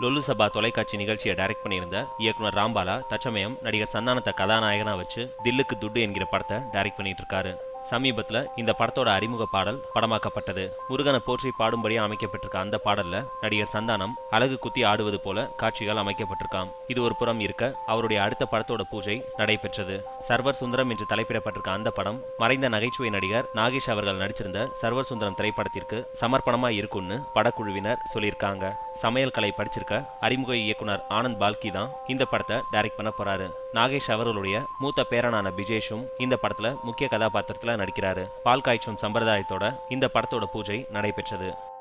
லொல்லு சபா தொலைக்காட்சி நிகழ்ச்சியை டைரக்ட் பண்ணியிருந்த இயக்குனர் ராம்பாலா தச்சமயம் நடிகர் சந்தானத்தை கதாநாயகனா வச்சு தில்லுக்கு துட்டு என்கிற படத்தை டைரக்ட் பண்ணிட்டு இருக்காரு சமீபத்துல இந்த படத்தோட அறிமுக பாடல் படமாக்கப்பட்டது முருகனை போற்றி பாடும்படியா அமைக்கப்பட்டிருக்க அந்த பாடல்ல நடிகர் சந்தானம் அழகு குத்தி ஆடுவது போல காட்சிகள் அமைக்கப்பட்டிருக்காம் இது ஒரு புறம் இருக்க அவருடைய அடுத்த படத்தோட பூஜை நடைபெற்றது சர்வர் சுந்தரம் என்று தலைப்பிடப்பட்டிருக்க அந்த படம் மறைந்த நகைச்சுவை நடிகர் நாகேஷ் அவர்கள் நடிச்சிருந்த சர்வர் சுந்தரம் திரைப்படத்திற்கு சமர்ப்பணமா இருக்கும்னு படக்குழுவினர் சொல்லியிருக்காங்க சமையல் கலை படிச்சிருக்க அறிமுக இயக்குனர் ஆனந்த் பால்கி தான் இந்த படத்தை டைரக்ட் பண்ண போறாரு நாகேஷ் அவர்களுடைய மூத்த பேரனான பிஜேஷும் இந்த படத்துல முக்கிய கதாபாத்திரத்துல நடிக்கிறாரு பால் காய்ச்சும் சம்பிரதாயத்தோட இந்த படத்தோட பூஜை நடைபெற்றது